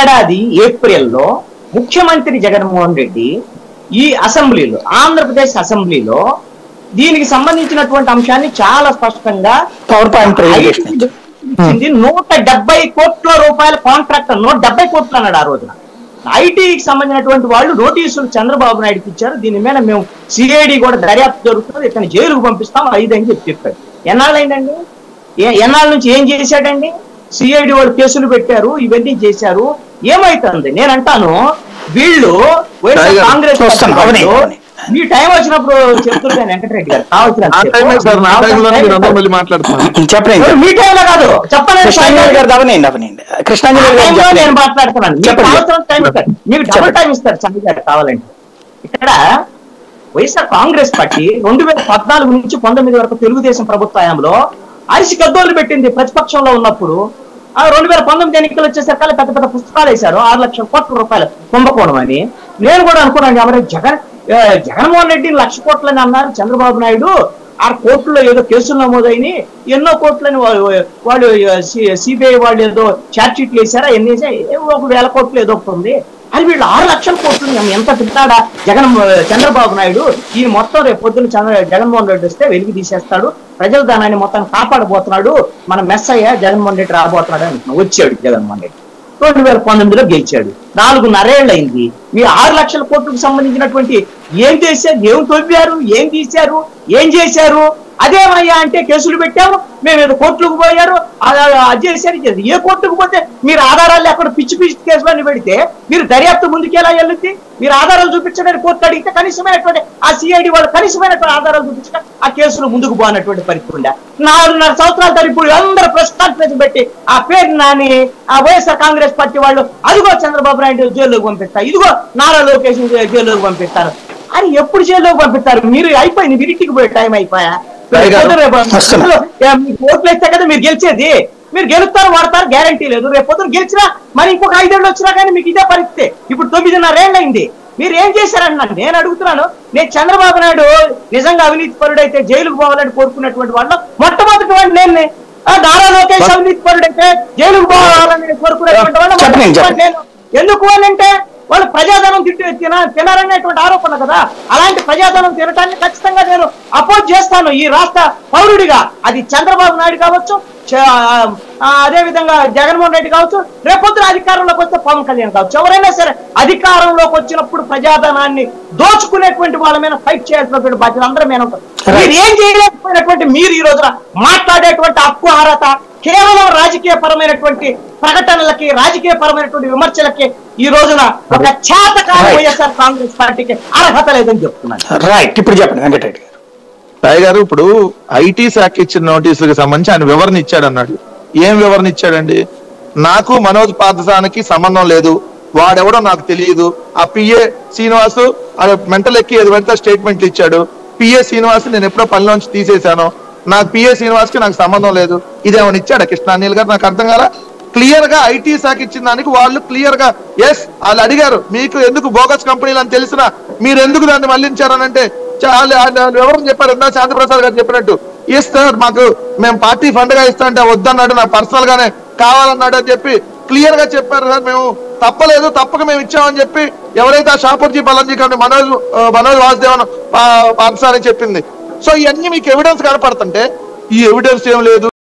ఏడాది ఏప్రిల్లో ముఖ్యమంత్రి జగన్మోహన్ రెడ్డి ఈ అసెంబ్లీలో ఆంధ్రప్రదేశ్ అసెంబ్లీలో దీనికి సంబంధించినటువంటి అంశాన్ని చాలా స్పష్టంగా పవర్ పాయింట్ ప్రెజెంటేషన్ ఐటీ ఇచ్చింది నూట డెబ్బై కోట్ల రూపాయల కాంట్రాక్ట్ నూట డెబ్బై కోట్లు అన్నాడు ఆ రోజున ఐటీకి సంబంధించినటువంటి వాళ్ళు నోటీసులు చంద్రబాబు నాయుడుకి ఇచ్చారు దీని మీద మేము సిఐడి కూడా దర్యాప్తు జరుగుతుంది ఇతను జైలుకు పంపిస్తాం ఐదు అని చెప్పి చెప్పాడు ఎన్నాళ్ళైందండి ఏ- ఎన్నాళ్ళ నుంచి ఏం చేశాడండి సిఐడి వాళ్ళు కేసులు పెట్టారు ఇవన్నీ చేశారు ఏమైతుంది నేను అంటాను వీళ్ళు వైఎస్ఆర్ టైగర్, కాంగ్రెస్ చూస్తాను, పార్టీ అవని, వాళ్ళు అవని. మీ టైం వచ్చినప్పుడు చెప్తున్నారు కానీ వెంకటరెడ్డి గారు కావాల్సిన ఆ టైమే సార్ నా టైంలోనే మీరు అందరూ మళ్ళీ మాట్లాడుతున్నారు చెప్పండి మీ టైంలో కాదు చెప్పలేదు కృష్ణాంజలి గారు అవనండి అవనండి కృష్ణాంజలి గారు టైంలో నేను చెప్పండి. మాట్లాడుతున్నాను మీకు చెప్పండి. కావాల్సిన టైం ఇస్తారు మీకు డబుల్ చెప్పండి. టైం ఇస్తారు చంద్ర గారు కావాలంటే ఇక్కడ వైఎస్ఆర్ కాంగ్రెస్ పార్టీ రెండు వేల పద్నాలుగు నుంచి పంతొమ్మిది వరకు తెలుగుదేశం ప్రభుత్వ హయాంలో అరిసి గద్దోలు పెట్టింది ప్రతిపక్షంలో ఉన్నప్పుడు ఆ రెండు వేల పంతొమ్మిది ఎన్నికలు వచ్చేసరికి పెద్ద పెద్ద పుస్తకాలు వేశారు ఆరు లక్షల కోట్ల రూపాయలు కుంభకోణం అని నేను కూడా అనుకున్నాను ఎవరు జగన్ ఆ, జగన్మోహన్ రెడ్డిని లక్ష కోట్లని అన్నారు చంద్రబాబు నాయుడు ఆ కోర్టులో ఏదో కేసులు నమోదైని ఎన్నో కోట్లని వా- వాళ్ళు సిబిఐ వాళ్ళు ఏదో ఛార్జ్ షీట్లు వేసారా ఎన్ని వేసారా? ఏవో ఒక వేల కోట్లు ఏదో ఒకటి ఉంది అది వీళ్ళు ఆరు లక్షల కోట్లు ఎంత తింటాడా జగన్ చంద్రబాబు నాయుడు ఈ మొత్తం రేపు పొద్దున్న చంద్ర జగన్మోహన్ రెడ్డి వస్తే వెలికి తీసేస్తాడు ప్రజల దానాన్ని మొత్తం కాపాడబోతున్నాడు మన మెస్ అయ్యా జగన్మోహన్ రెడ్డి రాబోతున్నాడు అంటున్నాడు వచ్చాడు జగన్మోహన్ రెడ్డి రెండు వేల పంతొమ్మిదిలో గెలిచాడు నాలుగున్నరేళ్ళు అయింది మీ ఆరు లక్షల కోట్లకు సంబంధించినటువంటి ఏం చేశారు ఏం తొవ్వారు ఏం తీశారు ఏం చేశారు అదేమయ్యా అంటే కేసులు పెట్టాము మేము ఏదో కోర్టులకు పోయారు అ- అ- అది చేశారు ఇది చేశారు. ఏ కోర్టుకు పోతే మీరు ఆధారాలు ఎక్కడ పిచ్చి పిచ్చి కేసులన్నీ పెడితే మీరు దర్యాప్తు ముందుకు ఎలా వెళ్ళుద్ది మీరు ఆధారాలు చూపించడానికి కోర్టు అడిగితే కనీసమైనటువంటి ఆ సిఐడి వాళ్ళు కనీసమైనటువంటి ఆధారాలు చూపించక ఆ కేసులు ముందుకు పోనటువంటి పరిస్థితి ఉండే నాలుగున్నర సంవత్సరాల తర్వాత ఇప్పుడు అందరూ ప్రెస్ కాన్ఫరెన్స్ పెట్టి ఆ పేరు నాని ఆ వైఎస్ఆర్ కాంగ్రెస్ పార్టీ వాళ్ళు అదిగో చంద్రబాబు నాయుడు జైల్లోకి పంపిస్తారు ఇదిగో నారా లోకేష్ జైల్లోకి పంపిస్తారు అని ఎప్పుడు జైల్లోకి పంపిస్తారు మీరు అయిపోయింది మీరు ఇంటికి పోయే టైం అయిపోయా రాయ్ గారు, రేపు వస్తున్నా. ఏ, మీకు ఓట్లు వేస్తే కదా మీరు గెలిచేది మీరు గెలుస్తారు వాడతారు గ్యారంటీ లేదు రేపు పొద్దున గెలిచినా మరి ఇంకొక ఐదేళ్ళు వచ్చినా కానీ మీకు ఇదే పరిస్థితి ఇప్పుడు తొమ్మిదిన్నర ఏళ్ళు అయింది మీరు ఏం చేశారన్నాను నేను అడుగుతున్నాను నేను చంద్రబాబు నాయుడు నిజంగా అవినీతి పరుడైతే జైలుకు పోవాలని కోరుకున్నటువంటి వాళ్ళు మొట్టమొదటి వాడిని నేను ఆ, నారా లోకేష్ అవినీతి పరుడైతే జైలుకు పోవాలని కోరుకునేటువంటి వాళ్ళు చెప్పండి, మొట్టమొదటి చెప్పండి. నేను ఎందుకు అని అంటే వాళ్ళు ప్రజాధనం తిట్టి తిన తినారనేటువంటి ఆరోపణ కదా అలాంటి ప్రజాధనం తినటాన్ని ఖచ్చితంగా నేను అపోజ్ చేస్తాను ఈ రాష్ట్ర పౌరుడిగా అది చంద్రబాబు నాయుడు కావచ్చు చ- ఆ, అదే విధంగా జగన్మోహన్ రెడ్డి కావచ్చు రేపొద్దున అధికారంలోకి వస్తే పవన్ కళ్యాణ్ కావచ్చు ఎవరైనా సరే అధికారంలోకి వచ్చినప్పుడు ప్రజాధనాన్ని దోచుకునేటువంటి వాళ్ళ మీద ఫైట్ చేయాల్సినటువంటి బాధ్యత అందరం మీద ఉంటుంది మీరు ఏం చేయలేకపోయినటువంటి మీరు ఈ రోజున మాట్లాడేటువంటి హక్కు అర్హత కేవలం రాజకీయ పరమైనటువంటి ప్రకటనలకి రాజకీయ పరమైనటువంటి విమర్శలకి ఈ రోజున ఒక చేతకాని Right. వైఎస్ఆర్ కాంగ్రెస్ పార్టీకి అర్హత లేదని చెప్తున్నాను రైట్ ఇప్పుడు చెప్పండి వెంకటరెడ్డి గారు రాయ్ గారు ఇప్పుడు ఐటీ శాఖ ఇచ్చిన నోటీసులకు సంబంధించి ఆయన వివరణ ఇచ్చాడు అన్నాడు ఏం వివరణ ఇచ్చాడండి నాకు మనోజ్ పాదసానికి సంబంధం లేదు వాడెవడో నాకు తెలియదు ఆ పిఏ శ్రీనివాసు మెంటల్ ఎక్కి ఏది పడితే స్టేట్మెంట్లు ఇచ్చాడు పిఏ శ్రీనివాస్ నేను ఎప్పుడో పనిలోంచి తీసేశాను నాకు పిఏ శ్రీనివాస్ కి నాకు సంబంధం లేదు ఇదేమని ఇచ్చాడా కృష్ణానీల్ గారు నాకు అర్థం కాల క్లియర్ గా ఐటీ శాఖ ఇచ్చిన దానికి వాళ్ళు క్లియర్ గా ఎస్ వాళ్ళు అడిగారు మీకు ఎందుకు బోగస్ కంపెనీలు అని తెలిసినా మీరు ఎందుకు దాన్ని మళ్లించారనంటే చాలా వివరం చెప్పారు ఇందా శాంతిప్రసాద్ గారు చెప్పినట్టు ఎస్ సార్ మాకు మేము పార్టీ ఫండ్ గా ఇస్తా అంటే వద్దన్నాడు నాకు పర్సనల్ గానే కావాలన్నాడు అని చెప్పి క్లియర్ గా చెప్పారు సార్ మేము తప్పలేదు తప్పక మేము ఇచ్చామని చెప్పి ఎవరైతే ఆ షాపూర్జీ బలంజీ కంటే మనోజ్ ఆ, మనోజ్ వాసుదేవన్ పార్సా అని చెప్పింది సో ఇవన్నీ మీకు ఎవిడెన్స్ కనపడుతుంటే ఈ ఎవిడెన్స్ ఏం లేదు